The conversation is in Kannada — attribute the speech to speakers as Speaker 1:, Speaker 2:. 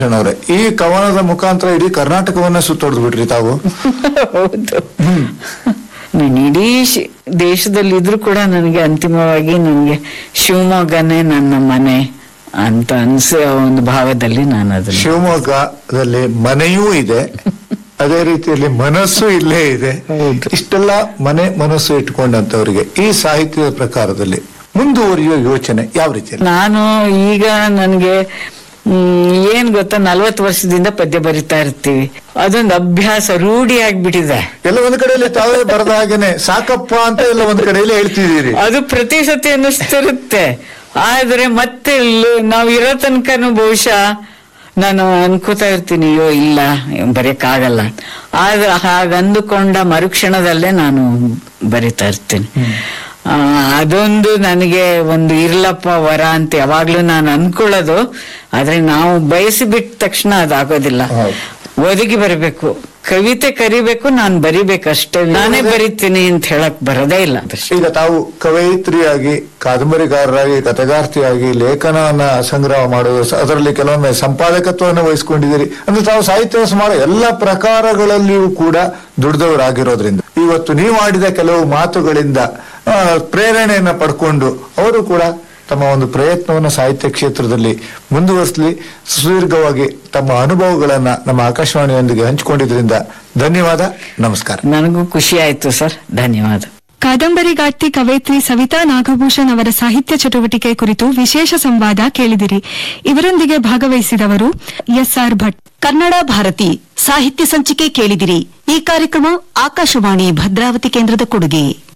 Speaker 1: ಅವರೇ ಈ ಕವನದ ಮುಖಾಂತರ ಇಡೀ ಕರ್ನಾಟಕವನ್ನ ಸುತ್ತೊಡೆದು ಬಿಟ್ರಿ ತಾವು
Speaker 2: ಹೌದು ನಾನು ಇಡೀ ಶಿ- ದೇಶದಲ್ಲಿದ್ರು ಕೂಡ ನನಗೆ ಅಂತಿಮವಾಗಿ ನನಗೆ ಶಿವಮೊಗ್ಗನೇ ನನ್ನ ಮನೆ ಅಂತ ಅನ್ಸೋ ಒಂದು ಭಾವದಲ್ಲಿ ನಾನು ಅದನ್ನ
Speaker 1: ಶಿವಮೊಗ್ಗದಲ್ಲಿ ಮನೆಯೂ ಇದೆ ಅದೇ ರೀತಿಯಲ್ಲಿ ಮನಸ್ಸು ಇಲ್ಲೇ ಇದೆ
Speaker 2: ಹೌದು.
Speaker 1: ಇಷ್ಟೆಲ್ಲ ಮನೆ ಮನಸ್ಸು ಇಟ್ಕೊಂಡಂತವರಿಗೆ ಈ ಸಾಹಿತ್ಯದ ಪ್ರಕಾರದಲ್ಲಿ ಮುಂದುವರಿಯುವ ಯೋಚನೆ ಯಾವ ರೀತಿಯಲ್ಲಿ
Speaker 2: ನಾನು ಈಗ ನನಗೆ ಏನ್ ಗೊತ್ತಾ ನಲ್ವತ್ತು ವರ್ಷದಿಂದ ಪದ್ಯ ಬರಿತಾ ಇರ್ತೀವಿ ಅದೊಂದು ಅಭ್ಯಾಸ ರೂಢಿ ಆಗ್ಬಿಟ್ಟಿದೆ
Speaker 1: ಎಲ್ಲ ಒಂದ್ ಕಡೆಯಲ್ಲಿ ತಾವೇ ಬರದ ಹಾಗೇನೆ ಸಾಕಪ್ಪ ಅಂತ ಎಲ್ಲ ಒಂದ್ ಕಡೆಯಲ್ಲಿ ಹೇಳ್ತಿದ್ದೀರಿ
Speaker 2: ಅದು ಪ್ರತಿ ಸತಿ ಅನ್ನಿಸ್ತಿರುತ್ತೆ ಆದ್ರೆ ಮತ್ತೆ ಇಲ್ಲಿ ನಾವು ಇರೋ ತನಕನು ಬಹುಶಃ ನಾನು ಅನ್ಕೋತಾ ಇರ್ತೀನಿ ಅಯ್ಯೋ ಇಲ್ಲ ಬರೆಯಕ್ಕಾಗಲ್ಲ ಆದ್ರೆ ಹಾಗಂದುಕೊಂಡ ಮರುಕ್ಷಣದಲ್ಲೇ ನಾನು ಬರಿತಾ ಇರ್ತೀನಿ ಆ, ಅದೊಂದು ನನಗೆ ಒಂದು ಇರ್ಲಪ್ಪ ವರ ಅಂತ ಯಾವಾಗ್ಲೂ ನಾನು ಅನ್ಕೊಳ್ಳೋದು ಆದ್ರೆ ನಾವು ಬಯಸಿ ಬಿಟ್ಟ ತಕ್ಷಣ ಅದಾಗೋದಿಲ್ಲ
Speaker 1: ಹೌದು.
Speaker 2: ಒದಗಿ ಬರಬೇಕು ಕವಿತೆ ಕರಿಬೇಕು ನಾನು ಬರಿಬೇಕಷ್ಟೇ ನಾನೇ ಬರಿತೀನಿ ಅಂತ ಹೇಳಕ್ ಬರೋದೇ ಇಲ್ಲ
Speaker 1: ಈಗ ತಾವು ಕವಯಿತ್ರಿಯಾಗಿ ಕಾದಂಬರಿಕಾರರಾಗಿ ಕಥೆಗಾರ್ತಿಯಾಗಿ ಲೇಖನವನ್ನ ಸಂಗ್ರಹ ಮಾಡುವುದು ಸ- ಅದರಲ್ಲಿ ಕೆಲವೊಮ್ಮೆ ಸಂಪಾದಕತ್ವವನ್ನು ವಹಿಸಿಕೊಂಡಿದ್ದೀರಿ ಅಂದ್ರೆ ತಾವು ಸಾಹಿತ್ಯ ಸುಮಾರು ಎಲ್ಲ ಪ್ರಕಾರಗಳಲ್ಲಿಯೂ ಕೂಡ ದುಡಿದವರಾಗಿರೋದ್ರಿಂದ ಇವತ್ತು ನೀವು ಆಡಿದ ಕೆಲವು ಮಾತುಗಳಿಂದ ಆ, ಪ್ರೇರಣೆಯನ್ನ ಪಡ್ಕೊಂಡು ಅವರು ಕೂಡ ತಮ್ಮ ಒಂದು ಪ್ರಯತ್ನವನ್ನು ಸಾಹಿತ್ಯ ಕ್ಷೇತ್ರದಲ್ಲಿ ಮುಂದುವರಿಸಲಿ ಸುದೀರ್ಘವಾಗಿ ತಮ್ಮ ಅನುಭವಗಳನ್ನ ನಮ್ಮ ಆಕಾಶವಾಣಿಯೊಂದಿಗೆ ಹಂಚಿಕೊಂಡಿದ್ರಿಂದ ಧನ್ಯವಾದ ನಮಸ್ಕಾರ
Speaker 2: ನನಗೂ ಖುಷಿ ಆಯ್ತು ಸರ್ ಧನ್ಯವಾದ
Speaker 3: ಕಾದಂಬರಿಗಾರ್ತಿ ಕವಯಿತ್ರಿ ಸವಿತಾ ನಾಗಭೂಷಣ್ ಅವರ ಸಾಹಿತ್ಯ ಚಟುವಟಿಕೆ ಕುರಿತು ವಿಶೇಷ ಸಂವಾದ ಕೇಳಿದಿರಿ ಇವರೊಂದಿಗೆ ಭಾಗವಹಿಸಿದವರು ಎಸ್ಆರ್ ಭಟ್
Speaker 4: ಕನ್ನಡ ಭಾರತಿ ಸಾಹಿತ್ಯ ಸಂಚಿಕೆ ಕೇಳಿದಿರಿ ಈ ಕಾರ್ಯಕ್ರಮ ಆಕಾಶವಾಣಿ ಭದ್ರಾವತಿ ಕೇಂದ್ರದ ಕೊಡುಗೆ